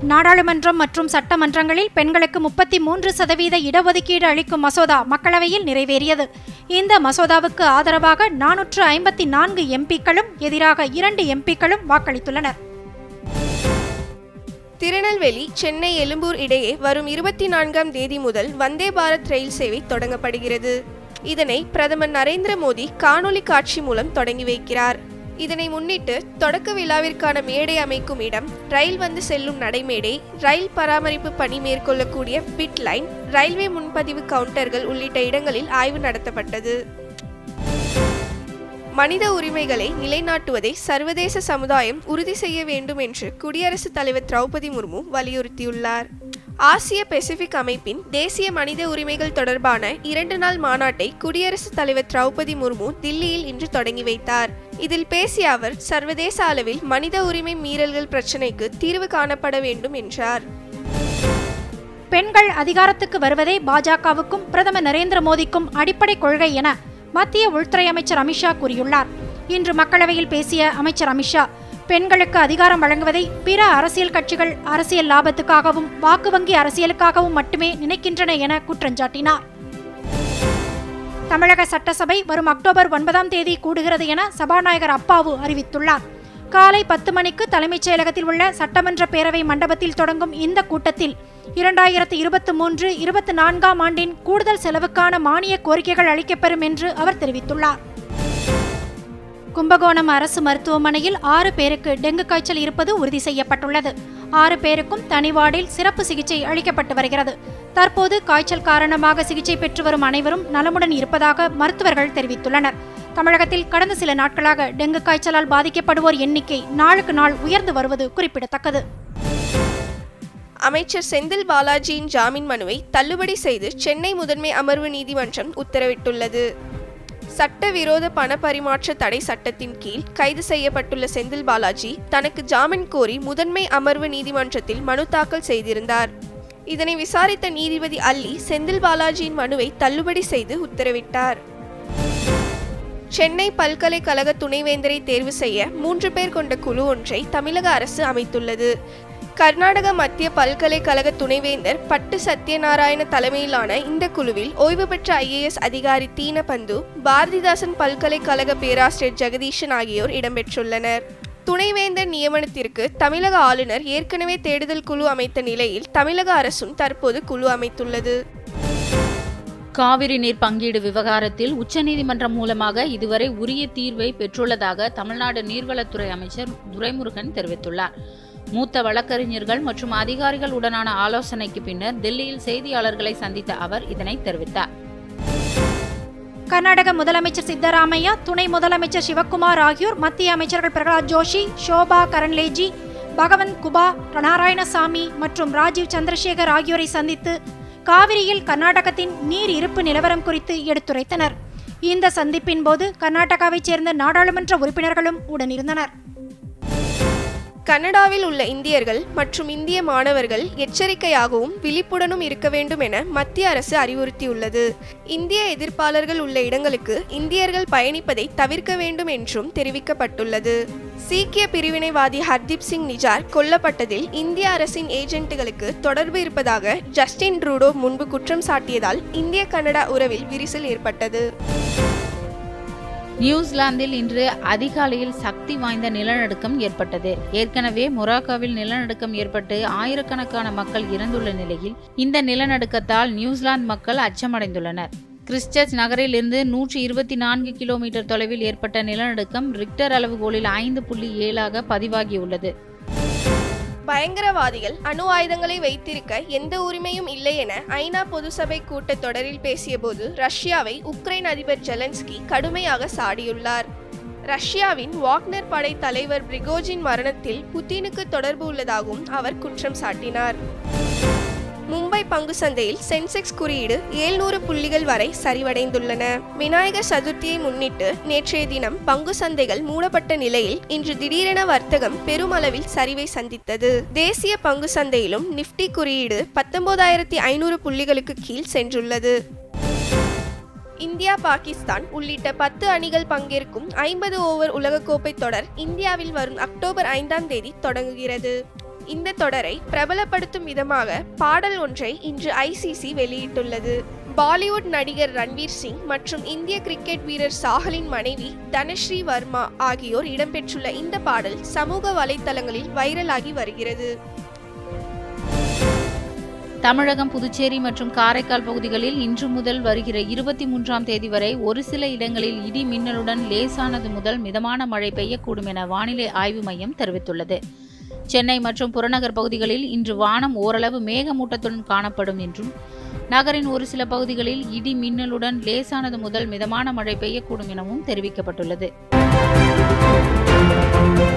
நாடாளுமன்றம் மற்றும் சட்டமன்றங்களில் பெண்களுக்கு முப்பத்தி மூன்று சதவீத இடஒதுக்கீடு அளிக்கும் மசோதா மக்களவையில் நிறைவேறியது இந்த மசோதாவுக்கு ஆதரவாக நானூற்று ஐம்பத்தி நான்கு எம்பிக்களும் எதிராக இரண்டு எம்பிக்களும் வாக்களித்துள்ளனர் திருநெல்வேலி சென்னை எழும்பூர் இடையே வரும் இருபத்தி நான்காம் தேதி முதல் வந்தே பாரத் ரயில் சேவை தொடங்கப்படுகிறது இதனை பிரதமர் நரேந்திர மோடி காணொலி காட்சி மூலம் தொடங்கி வைக்கிறார் இதனை முன்னிட்டு தொடக்க விழாவிற்கான மேடை அமைக்கும் இடம் ரயில் வந்து செல்லும் நடைமேடை ரயில் பராமரிப்பு பணி மேற்கொள்ளக்கூடிய பிட் லைன் ரயில்வே முன்பதிவு கவுண்டர்கள் உள்ளிட்ட இடங்களில் ஆய்வு நடத்தப்பட்டது மனித உரிமைகளை நிலைநாட்டுவதை சர்வதேச சமுதாயம் உறுதி செய்ய வேண்டும் என்று குடியரசுத் தலைவர் திரௌபதி முர்மு வலியுறுத்தியுள்ளார் ஆசிய பெசிபிக் அமைப்பின் தேசிய மனித உரிமைகள் தொடர்பான இரண்டு நாள் மாநாட்டை குடியரசுத் தலைவர் திரௌபதி முர்மு தில்லியில் இன்று தொடங்கி வைத்தார் இதில் பேசிய அவர் சர்வதேச அளவில் மனித உரிமை மீறல்கள் பிரச்சினைக்கு தீர்வு காணப்பட வேண்டும் என்றார் பெண்கள் அதிகாரத்துக்கு வருவதே பாஜகவுக்கும் பிரதமர் நரேந்திர மோடிக்கும் அடிப்படை கொள்கை என மத்திய உள்துறை அமைச்சர் அமித்ஷா கூறியுள்ளார் இன்று மக்களவையில் பேசிய அமைச்சர் அமித்ஷா பெண்களுக்கு அதிகாரம் வழங்குவதை பிற அரசியல் கட்சிகள் அரசியல் லாபத்துக்காகவும் வாக்கு வங்கி அரசியலுக்காகவும் மட்டுமே நினைக்கின்றன என குற்றஞ்சாட்டினார் தமிழக சட்டசபை வரும் அக்டோபர் ஒன்பதாம் தேதி கூடுகிறது என சபாநாயகர் அப்பாவு அறிவித்துள்ளார் காலை பத்து மணிக்கு தலைமைச் செயலகத்தில் உள்ள சட்டமன்ற பேரவை மண்டபத்தில் தொடங்கும் இந்த கூட்டத்தில் இரண்டாயிரத்து இருபத்தி மூன்று இருபத்தி நான்காம் ஆண்டின் கூடுதல் செலவுக்கான மானிய கோரிக்கைகள் அளிக்கப்பெறும் என்று அவர் தெரிவித்துள்ளார் கும்பகோணம் அரசு மருத்துவமனையில் ஆறு பேருக்கு டெங்கு காய்ச்சல் இருப்பது உறுதி செய்யப்பட்டுள்ளது ஆறு பேருக்கும் தனி வார்டில் சிறப்பு சிகிச்சை அளிக்கப்பட்டு வருகிறது தற்போது காய்ச்சல் காரணமாக சிகிச்சை பெற்று வரும் அனைவரும் நலமுடன் இருப்பதாக மருத்துவர்கள் தெரிவித்துள்ளனர் தமிழகத்தில் கடந்த சில நாட்களாக டெங்கு காய்ச்சலால் பாதிக்கப்படுவோர் எண்ணிக்கை நாளுக்கு நாள் உயர்ந்து வருவது குறிப்பிடத்தக்கது அமைச்சர் செந்தில் பாலாஜியின் ஜாமீன் மனுவை தள்ளுபடி செய்து சென்னை முதன்மை அமர்வு நீதிமன்றம் உத்தரவிட்டுள்ளது சட்டவிரோத பண பரிமாற்ற தடை சட்டத்தின் கீழ் கைது செய்யப்பட்டுள்ள செந்தில் பாலாஜி தனக்கு ஜாமீன் கோரி முதன்மை அமர்வு நீதிமன்றத்தில் மனு தாக்கல் செய்திருந்தார் இதனை விசாரித்த நீதிபதி அல்லி செந்தில் பாலாஜியின் மனுவை தள்ளுபடி செய்து உத்தரவிட்டார் சென்னை பல்கலைக்கழக துணைவேந்தரை தேர்வு செய்ய மூன்று பேர் கொண்ட குழு ஒன்றை தமிழக அரசு அமைத்துள்ளது கர்நாடக மத்திய பல்கலைக்கழக துணைவேந்தர் பட்டு சத்யநாராயண தலைமையிலான இந்த குழுவில் ஓய்வு பெற்ற ஐஏஎஸ் அதிகாரி தீன பந்து பாரதிதாசன் பல்கலைக்கழக பேராசிரியர் ஜெகதீஷன் ஆகியோர் இடம்பெற்றுள்ளனர் துணைவேந்தர் நியமனத்திற்கு தமிழக ஆளுநர் ஏற்கனவே தேடுதல் குழு அமைத்த நிலையில் தமிழக அரசும் தற்போது குழு அமைத்துள்ளது காவிரி நீர் பங்கீடு விவகாரத்தில் உச்சநீதிமன்றம் மூலமாக இதுவரை உரிய தீர்வை பெற்றுள்ளதாக தமிழ்நாடு நீர்வளத்துறை அமைச்சர் துரைமுருகன் தெரிவித்துள்ளார் மூத்த வழக்கறிஞர்கள் மற்றும் அதிகாரிகள் உடனான ஆலோசனைக்கு பின்னர் டெல்லியில் செய்தியாளர்களை சந்தித்த அவர் இதனை தெரிவித்தார் கர்நாடக முதலமைச்சர் சித்தராமையா துணை முதலமைச்சர் சிவக்குமார் ஆகியோர் மத்திய அமைச்சர்கள் பிரகலாத் ஜோஷி ஷோபா கரன்லேஜி பகவந்த் குபா நாராயணசாமி மற்றும் ராஜீவ் சந்திரசேகர் ஆகியோரை சந்தித்து காவிரியில் கர்நாடகத்தின் நீர் இருப்பு நிலவரம் குறித்து எடுத்துரைத்தனர் இந்த சந்திப்பின் போது கர்நாடகாவைச் சேர்ந்த நாடாளுமன்ற உறுப்பினர்களும் உடனிருந்தனர் கனடாவில் உள்ள இந்தியர்கள் மற்றும் இந்திய மாணவர்கள் எச்சரிக்கையாகவும் விழிப்புடனும் இருக்க வேண்டும் என மத்திய அரசு அறிவுறுத்தியுள்ளது இந்திய எதிர்ப்பாளர்கள் உள்ள இடங்களுக்கு இந்தியர்கள் பயணிப்பதை தவிர்க்க வேண்டும் என்றும் தெரிவிக்கப்பட்டுள்ளது சீக்கிய பிரிவினைவாதி ஹர்தீப் சிங் நிஜார் கொல்லப்பட்டதில் இந்திய அரசின் ஏஜென்ட்டுகளுக்கு தொடர்பு இருப்பதாக ஜஸ்டின் ட்ரூடோ முன்பு குற்றம் சாட்டியதால் இந்திய கனடா உறவில் விரிசல் ஏற்பட்டது நியூசிலாந்தில் இன்று அதிகாலையில் சக்தி வாய்ந்த நிலநடுக்கம் ஏற்பட்டது ஏற்கனவே மொராக்காவில் நிலநடுக்கம் ஏற்பட்டு ஆயிரக்கணக்கான மக்கள் இறந்துள்ள நிலையில் இந்த நிலநடுக்கத்தால் நியூசிலாந்து மக்கள் அச்சமடைந்துள்ளனர் கிறிஸ்டர்ச் நகரிலிருந்து நூற்றி இருபத்தி நான்கு கிலோமீட்டர் தொலைவில் ஏற்பட்ட நிலநடுக்கம் ரிக்டர் அளவுகோலில் ஐந்து புள்ளி ஏழாக பதிவாகியுள்ளது பயங்கரவாதிகள் அணு ஆயுதங்களை வைத்திருக்க எந்த உரிமையும் இல்லை என ஐநா பொதுசபை கூட்டத்தொடரில் பேசியபோது ரஷ்யாவை உக்ரைன் அதிபர் ஜெலன்ஸ்கி கடுமையாக சாடியுள்ளார் ரஷ்யாவின் வாக்னர் படை தலைவர் பிரிகோஜின் மரணத்தில் புத்தினுக்கு தொடர்பு உள்ளதாகவும் அவர் குற்றம் சாட்டினார் மும்பை பங்கு சந்தையில் சென்செக்ஸ் குறியீடு ஏழ்நூறு புள்ளிகள் வரை சரிவடைந்துள்ளன விநாயகர் சதுர்த்தியை முன்னிட்டு நேற்றைய தினம் பங்கு சந்தைகள் மூடப்பட்ட நிலையில் இன்று திடீரென வர்த்தகம் பெருமளவில் சரிவை சந்தித்தது தேசிய பங்கு சந்தையிலும் நிப்டி குறியீடு பத்தொன்பதாயிரத்தி ஐநூறு புள்ளிகளுக்கு கீழ் சென்றுள்ளது இந்தியா பாகிஸ்தான் உள்ளிட்ட பத்து அணிகள் பங்கேற்கும் ஐம்பது ஓவர் உலகக்கோப்பை தொடர் இந்தியாவில் வரும் அக்டோபர் ஐந்தாம் தேதி தொடங்குகிறது இந்த தொடரை பிரபலப்படுத்தும் விதமாக பாடல் ஒன்றை இன்று ஐசிசி வெளியிட்டுள்ளது பாலிவுட் நடிகர் ரன்வீர் சிங் மற்றும் இந்திய கிரிக்கெட் வீரர் சாகலின் மனைவி தனஸ்ரீ வர்மா ஆகியோர் இடம்பெற்றுள்ள இந்த பாடல் சமூக வலைத்தளங்களில் வைரலாகி வருகிறது தமிழகம் புதுச்சேரி மற்றும் காரைக்கால் பகுதிகளில் இன்று முதல் வருகிற இருபத்தி மூன்றாம் தேதி வரை ஒரு சில இடங்களில் இடி மின்னலுடன் லேசானது முதல் மிதமான மழை பெய்யக்கூடும் என வானிலை ஆய்வு மையம் தெரிவித்துள்ளது சென்னை மற்றும் புறநகர் பகுதிகளில் இன்று வானம் ஓரளவு மேகமூட்டத்துடன் காணப்படும் என்றும் நகரின் ஒரு சில பகுதிகளில் இடி மின்னலுடன் லேசானது முதல் மிதமான மழை பெய்யக்கூடும் எனவும் தெரிவிக்கப்பட்டுள்ளது